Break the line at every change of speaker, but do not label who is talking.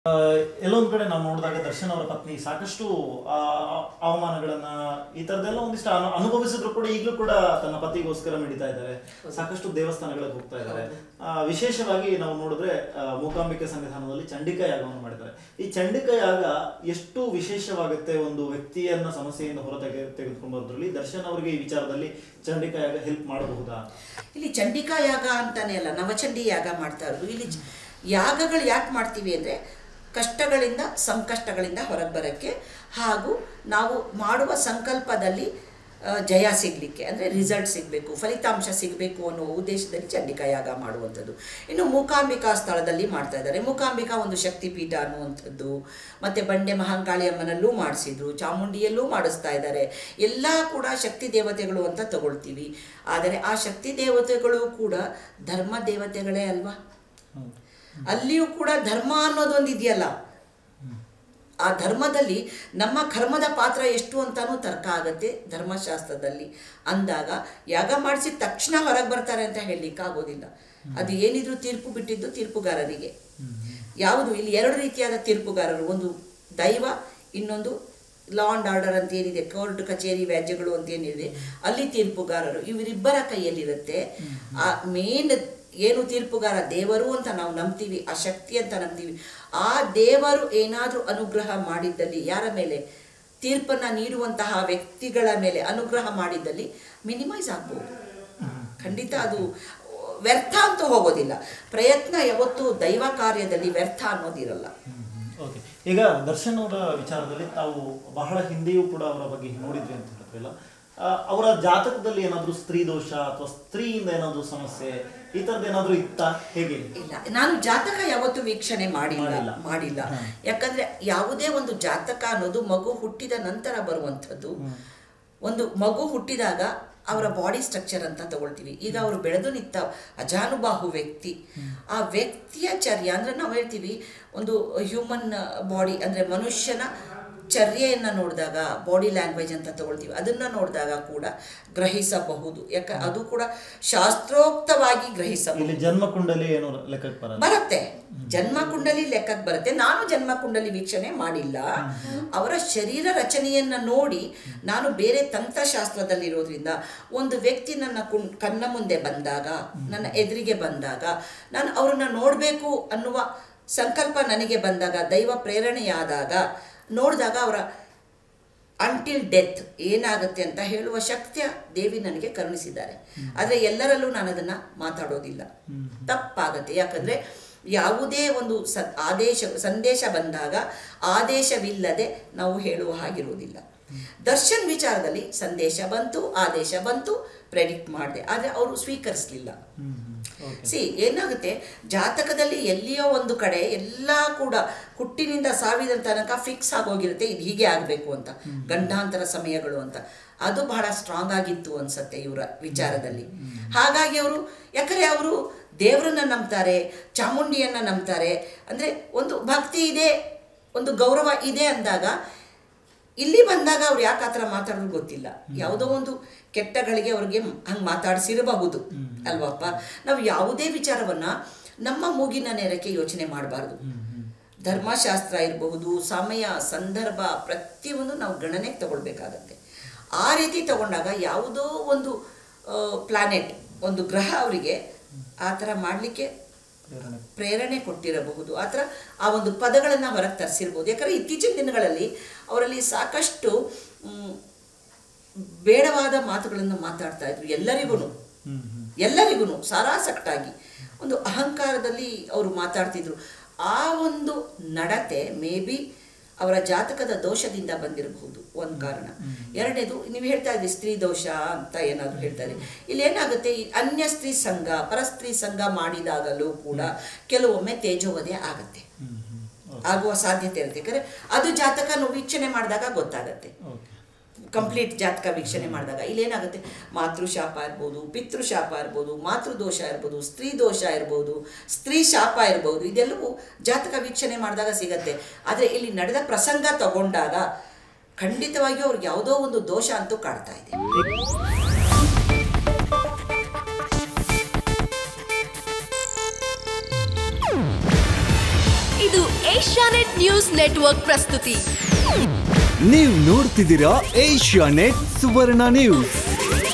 ಆ, ಎಲ್ಲೊಂದ್ ಕಡೆ ನಾವು ನೋಡಿದಾಗ ದರ್ಶನ್ ಅವರ ಪತ್ನಿ ಸಾಕಷ್ಟು ಆ, ಅವಮಾನಗಳನ್ನ ಈ ತರದೆಲ್ಲ ಒಂದಿಷ್ಟು ಅನು- ಅನುಭವಿಸಿದ್ರು ಕೂಡ ಈಗಲೂ ಕೂಡ ತನ್ನ ಪತಿಗೋಸ್ಕರ ಮಿಡಿತಾ ಇದ್ದಾರೆ ಸಾಕಷ್ಟು ದೇವಸ್ಥಾನಗಳಿಗೆ ಹೋಗ್ತಾ ಇದ್ದಾರೆ ಆ, ವಿಶೇಷವಾಗಿ ನಾವು ನೋಡಿದ್ರೆ ಆ, ಮೂಕಾಂಬಿಕೆ ಸನ್ನಿಧಾನದಲ್ಲಿ ಚಂಡಿಕಾ ಯಾಗವನ್ನು ಮಾಡಿದ್ದಾರೆ ಈ ಚಂಡಿಕಾ ಯಾಗ ಎಷ್ಟು ವಿಶೇಷವಾಗುತ್ತೆ ಒಂದು ವ್ಯಕ್ತಿಯನ್ನ ಸಮಸ್ಯೆಯಿಂದ ಹೊರ ತೆಗೆ ತೆಗೆದುಕೊಂಡು ಬರೋದ್ರಲ್ಲಿ ದರ್ಶನ್ ಅವರಿಗೆ ಈ ವಿಚಾರದಲ್ಲಿ ಚಂಡಿಕಾ ಯಾಗ ಹೆಲ್ಪ್ ಮಾಡಬಹುದಾ
ಇಲ್ಲಿ ಚಂಡಿಕಾ ಯಾಗ ಅಂತಾನೆ ಅಲ್ಲ ನವಚಂಡಿ ಯಾಗ ಮಾಡ್ತಾ ಇರೋದು ಇಲ್ಲಿ ಚ- ಯಾಗಗಳು ಯಾಕೆ ಮಾಡ್ತೀವಿ ಅಂದರೆ ಕಷ್ಟಗಳಿಂದ ಸಂಕಷ್ಟಗಳಿಂದ ಹೊರಗೆ ಬರೋಕ್ಕೆ ಹಾಗೂ ನಾವು ಮಾಡುವ ಸಂಕಲ್ಪದಲ್ಲಿ ಆ, ಜಯ ಸಿಗಲಿಕ್ಕೆ ಅಂದರೆ ರಿಸಲ್ಟ್ ಸಿಗಬೇಕು ಫಲಿತಾಂಶ ಸಿಗಬೇಕು ಅನ್ನೋ ಉದ್ದೇಶದಲ್ಲಿ ಚಂಡಿಕಾ ಯಾಗ ಮಾಡುವಂಥದ್ದು ಇನ್ನು ಮೂಕಾಂಬಿಕಾ ಸ್ಥಳದಲ್ಲಿ ಮಾಡ್ತಾ ಇದ್ದಾರೆ ಮೂಕಾಂಬಿಕಾ ಒಂದು ಶಕ್ತಿಪೀಠ ಅನ್ನುವಂಥದ್ದು ಮತ್ತು ಬಂಡೆ ಮಹಾಂಕಾಳಿ ಅಮ್ಮನಲ್ಲೂ ಮಾಡಿಸಿದ್ರು ಚಾಮುಂಡಿಯಲ್ಲೂ ಮಾಡಿಸ್ತಾ ಇದ್ದಾರೆ ಎಲ್ಲ ಕೂಡ ಶಕ್ತಿ ದೇವತೆಗಳು ಅಂತ ತಗೊಳ್ತೀವಿ ಆದರೆ ಆ ಶಕ್ತಿ ದೇವತೆಗಳು ಕೂಡ ಧರ್ಮ ದೇವತೆಗಳೇ ಅಲ್ವಾ ಅಲ್ಲಿಯೂ ಕೂಡ ಧರ್ಮ ಅನ್ನೋದೊಂದು ಇದೆಯಲ್ಲ ಆ ಧರ್ಮದಲ್ಲಿ ನಮ್ಮ ಕರ್ಮದ ಪಾತ್ರ ಎಷ್ಟು ಅಂತಾನೂ ತರ್ಕ ಆಗತ್ತೆ ಧರ್ಮಶಾಸ್ತ್ರದಲ್ಲಿ ಅಂದಾಗ ಯಾಗ ಮಾಡಿಸಿದ ತಕ್ಷಣ ಹೊರಗೆ ಬರ್ತಾರೆ ಅಂತ ಹೇಳಲಿಕ್ಕಾಗೋದಿಲ್ಲ ಅದು ಏನಿದ್ರು ತೀರ್ಪು ಬಿಟ್ಟಿದ್ದು ತೀರ್ಪುಗಾರರಿಗೆ ಯಾವುದು ಇಲ್ಲಿ ಎರಡು ರೀತಿಯಾದ ತೀರ್ಪುಗಾರರು ಒಂದು ದೈವ ಇನ್ನೊಂದು ಲಾ ಅಂಡ್ ಆರ್ಡರ್ ಅಂತ ಏನಿದೆ ಕೋರ್ಟ್ ಕಚೇರಿ ವ್ಯಾಜ್ಯಗಳು ಅಂತ ಏನಿದೆ ಅಲ್ಲಿ ತೀರ್ಪುಗಾರರು ಇವರಿಬ್ಬರ ಕೈಯಲ್ಲಿರುತ್ತೆ ಆ ಮೇನ್ ಏನು ತೀರ್ಪುಗಾರ ದೇವರು ಅಂತ ನಾವು ನಂಬ್ತೀವಿ ಆ ಶಕ್ತಿ ಅಂತ ನಂಬ್ತೀವಿ ಆ ದೇವರು ಏನಾದರೂ ಅನುಗ್ರಹ ಮಾಡಿದ್ದಲ್ಲಿ ಯಾರ ಮೇಲೆ ತೀರ್ಪನ್ನು ನೀಡುವಂತಹ ವ್ಯಕ್ತಿಗಳ ಮೇಲೆ ಅನುಗ್ರಹ ಮಾಡಿದ್ದಲ್ಲಿ ಮಿನಿಮೈಸ್ ಆಗ್ಬೋದು ಖಂಡಿತ ಅದು ವ್ಯರ್ಥ ಅಂತೂ ಹೋಗೋದಿಲ್ಲ ಪ್ರಯತ್ನ ಯಾವತ್ತೂ ದೈವ ಕಾರ್ಯದಲ್ಲಿ ವ್ಯರ್ಥ ಅನ್ನೋದಿರಲ್ಲ
ಓಕೆ ಈಗ ದರ್ಶನ್ ಅವರ ವಿಚಾರದಲ್ಲಿ ತಾವು ಬಹಳ ಹಿಂದೆಯೂ ಕೂಡ ಅವರ ಬಗ್ಗೆ ನೋಡಿದ್ವಿ ಅಂತ ಹೇಳಿದ್ರಲ್ಲ ಆ, ಅವರ ಜಾತಕದಲ್ಲಿ ಏನಾದರೂ ಸ್ತ್ರೀ ದೋಷ ಅಥವಾ ಸ್ತ್ರೀಯಿಂದ ಏನಾದರೂ ಸಮಸ್ಯೆ ಈ ಥರದ್ದು ಏನಾದರೂ ಇತ್ತಾ ಹೇಗೆ
ಇಲ್ಲ ನಾನು ಜಾತಕ ಯಾವತ್ತೂ ವೀಕ್ಷಣೆ ಮಾಡಿಲ್ಲ
ಮಾಡಿಲ್ಲ.
ಮಾಡಿಲ್ಲ ಯಾಕಂದ್ರೆ ಯಾವುದೇ ಒಂದು ಜಾತಕ ಅನ್ನೋದು ಮಗು ಹುಟ್ಟಿದ ನಂತರ ಬರುವಂಥದ್ದು ಒಂದು ಮಗು ಹುಟ್ಟಿದಾಗ ಅವರ ಬಾಡಿ ಸ್ಟ್ರಕ್ಚರ್ ಅಂತ ತಗೊಳ್ತೀವಿ ಈಗ ಅವರು ಬೆಳೆದು ನಿಂತ ಅಜಾನುಬಾಹು ವ್ಯಕ್ತಿ ಆ ವ್ಯಕ್ತಿಯ ಚರ್ಯ ಅಂದ್ರೆ ನಾವು ಹೇಳ್ತೀವಿ ಒಂದು ಹ್ಯೂಮನ್ ಬಾಡಿ ಅಂದ್ರೆ ಮನುಷ್ಯನ ಚರ್ಯೆಯನ್ನು ನೋಡಿದಾಗ ಬಾಡಿ ಲ್ಯಾಂಗ್ವೇಜ್ ಅಂತ ತಗೊಳ್ತೀವಿ ಅದನ್ನು ನೋಡಿದಾಗ ಕೂಡ ಗ್ರಹಿಸಬಹುದು ಯಾಕ ಅದು ಕೂಡ ಶಾಸ್ತ್ರೋಕ್ತವಾಗಿ ಗ್ರಹಿಸಬಹುದು
ಇಲ್ಲಿ ಜನ್ಮ ಕುಂಡಲಿ ಏನೋ ಲೆಕ್ಕಕ್ಕೆ ಬರಲ್ಲ
ಬರುತ್ತೆ ಜನ್ಮ ಕುಂಡಲಿ ಲೆಕ್ಕಕ್ಕೆ ಬರುತ್ತೆ ನಾನು ಜನ್ಮ ಕುಂಡಲಿ ವೀಕ್ಷಣೆ ಮಾಡಿಲ್ಲ ಅವರ ಶರೀರ ರಚನೆಯನ್ನ ನೋಡಿ ನಾನು ಬೇರೆ ತಂತ್ರಶಾಸ್ತ್ರದಲ್ಲಿರೋದ್ರಿಂದ ಒಂದು ವ್ಯಕ್ತಿ ನನ್ನ ಕುಂ ಕಣ್ಣ ಮುಂದೆ ಬಂದಾಗ ನನ್ನ ಎದುರಿಗೆ ಬಂದಾಗ ನಾನು ಅವ್ರನ್ನ ನೋಡಬೇಕು ಅನ್ನುವ ಸಂಕಲ್ಪ ನನಗೆ ಬಂದಾಗ ದೈವ ಪ್ರೇರಣೆಯಾದಾಗ ನೋಡಿದಾಗ ಅವರ ಅಂಟಿಲ್ ಡೆತ್ ಏನಾಗುತ್ತೆ ಅಂತ ಹೇಳುವ ಶಕ್ತಿಯ ದೇವಿ ನನಗೆ ಕರುಣಿಸಿದ್ದಾರೆ ಆದರೆ ಎಲ್ಲರಲ್ಲೂ ನಾನು ಅದನ್ನು ಮಾತಾಡೋದಿಲ್ಲ ತಪ್ಪಾಗತ್ತೆ ಯಾಕಂದರೆ ಯಾವುದೇ ಒಂದು ಸ ಆದೇಶ ಸಂದೇಶ ಬಂದಾಗ ಆದೇಶವಿಲ್ಲದೆ ನಾವು ಹೇಳುವ ಹಾಗಿರುವುದಿಲ್ಲ ದರ್ಶನ್ ವಿಚಾರದಲ್ಲಿ ಸಂದೇಶ ಬಂತು ಆದೇಶ ಬಂತು ಪ್ರೆಡಿಕ್ಟ್ ಮಾಡಿದೆ ಆದರೆ ಅವರು ಸ್ವೀಕರಿಸಲಿಲ್ಲ
ಓಕೆ
ಸಿ ಏನಾಗುತ್ತೆ ಜಾತಕದಲ್ಲಿ ಎಲ್ಲಿಯೋ ಒಂದು ಕಡೆ ಎಲ್ಲ ಕೂಡ ಹುಟ್ಟಿನಿಂದ ಸಾವಿನ ತನಕ ಫಿಕ್ಸ್ ಆಗೋಗಿರುತ್ತೆ ಇದು ಹೀಗೆ ಆಗಬೇಕು ಅಂತ ಗಂಡಾಂತರ ಸಮಯಗಳು ಅಂತ ಅದು ಬಹಳ ಸ್ಟ್ರಾಂಗ್ ಆಗಿತ್ತು ಅನ್ಸತ್ತೆ ಇವರ ವಿಚಾರದಲ್ಲಿ ಹಾಗಾಗಿ ಅವರು ಯಾಕಂದರೆ ಅವರು ದೇವರನ್ನ ನಂಬ್ತಾರೆ ಚಾಮುಂಡಿಯನ್ನ ನಂಬ್ತಾರೆ ಅಂದರೆ ಒಂದು ಭಕ್ತಿ ಇದೆ ಒಂದು ಗೌರವ ಇದೆ ಅಂದಾಗ ಇಲ್ಲಿ ಬಂದಾಗ ಅವ್ರು ಯಾಕೆ ಆ ಥರ ಮಾತಾಡೋದು ಗೊತ್ತಿಲ್ಲ ಯಾವುದೋ ಒಂದು ಕೆಟ್ಟಗಳಿಗೆ ಅವ್ರಿಗೆ ಹಂಗೆ ಮಾತಾಡಿಸಿರಬಹುದು ಅಲ್ವಪ್ಪ ನಾವು ಯಾವುದೇ ವಿಚಾರವನ್ನ ನಮ್ಮ ಮೂಗಿನ ನೇರಕ್ಕೆ ಯೋಚನೆ ಮಾಡಬಾರ್ದು ಧರ್ಮಶಾಸ್ತ್ರ ಇರಬಹುದು ಸಮಯ ಸಂದರ್ಭ ಪ್ರತಿಯೊಂದು ನಾವು ಗಣನೆಗೆ ತಗೊಳ್ಬೇಕಾಗತ್ತೆ ಆ ರೀತಿ ತಗೊಂಡಾಗ ಯಾವುದೋ ಒಂದು ಪ್ಲಾನೆಟ್ ಒಂದು ಗ್ರಹ ಅವರಿಗೆ ಆ ಥರ ಮಾಡಲಿಕ್ಕೆ
ಪ್ರೇರಣೆ
ಪ್ರೇರಣೆ ಕೊಟ್ಟಿರಬಹುದು ಆ ಥರ ಆ ಒಂದು ಪದಗಳನ್ನು ಹೊರಗೆ ತರಿಸಿರ್ಬೋದು ಯಾಕಂದರೆ ಇತ್ತೀಚಿನ ದಿನಗಳಲ್ಲಿ ಅವರಲ್ಲಿ ಸಾಕಷ್ಟು ಮ್, ಬೇಡವಾದ ಮಾತುಗಳನ್ನು ಮಾತಾಡ್ತಾ ಇದ್ರು ಎಲ್ಲರಿಗೂ
ಹ್ಮ್ ಹ್ಮ್
ಎಲ್ಲರಿಗೂ ಸಾರಾಸಕ್ಟಾಗಿ ಒಂದು ಅಹಂಕಾರದಲ್ಲಿ ಅವರು ಮಾತಾಡ್ತಿದ್ರು ಆ ಒಂದು ನಡತೆ ಮೇ ಬಿ ಅವರ ಜಾತಕದ ದೋಷದಿಂದ ಬಂದಿರಬಹುದು ಒಂದು ಕಾರಣ ಎರಡನೇದು ನೀವು ಹೇಳ್ತಾ ಇದ್ರಿ ಸ್ತ್ರೀ ದೋಷ ಅಂತ ಏನಾದರೂ ಹೇಳ್ತಾ ಇದ್ರಿ ಇಲ್ಲಿ ಏನಾಗುತ್ತೆ ಈ ಅನ್ಯ ಸ್ತ್ರೀ ಸಂಘ ಪರಸ್ತ್ರೀ ಸಂಘ ಮಾಡಿದಾಗಲೂ ಕೂಡ ಕೆಲವೊಮ್ಮೆ ತೇಜೋವಧೆ ಆಗತ್ತೆ
ಹ್ಮ್ ಹ್ಮ್
ಆಗುವ ಸಾಧ್ಯತೆ ಇರುತ್ತೆ ಯಾಕಂದ್ರೆ ಅದು ಜಾತಕ ನಾವು ವೀಕ್ಷಣೆ ಮಾಡಿದಾಗ ಗೊತ್ತಾಗತ್ತೆ
ಓಕೆ
ಕಂಪ್ಲೀಟ್ ಜಾತಕ ವೀಕ್ಷಣೆ ಮಾಡಿದಾಗ ಇಲ್ಲೇನಾಗುತ್ತೆ ಮಾತೃಶಾಪ ಇರ್ಬೋದು ಪಿತೃಶಾಪ ಇರ್ಬೋದು ಮಾತೃದೋಷ ಇರ್ಬೋದು ಸ್ತ್ರೀ ದೋಷ ಇರ್ಬೋದು ಸ್ತ್ರೀ ಶಾಪ ಇರ್ಬೋದು ಇದೆಲ್ಲವೂ ಜಾತಕ ವೀಕ್ಷಣೆ ಮಾಡಿದಾಗ ಸಿಗತ್ತೆ ಆದರೆ ಇಲ್ಲಿ ನಡೆದ ಪ್ರಸಂಗ ತಗೊಂಡಾಗ ಖಂಡಿತವಾಗಿಯೂ ಅವ್ರಿಗೆ ಯಾವುದೋ ಒಂದು ದೋಷ ಅಂತೂ ಕಾಡ್ತಾ ಇದೆ
ಇದು ಏಷ್ಯಾನೆಟ್ ನ್ಯೂಸ್ ನೆಟ್ವರ್ಕ್ ಪ್ರಸ್ತುತಿ
ನೀವು ನೋಡ್ತಿದ್ದೀರಾ ಏಷ್ಯಾ ನೆಟ್ ಸುವರ್ಣ ನ್ಯೂಸ್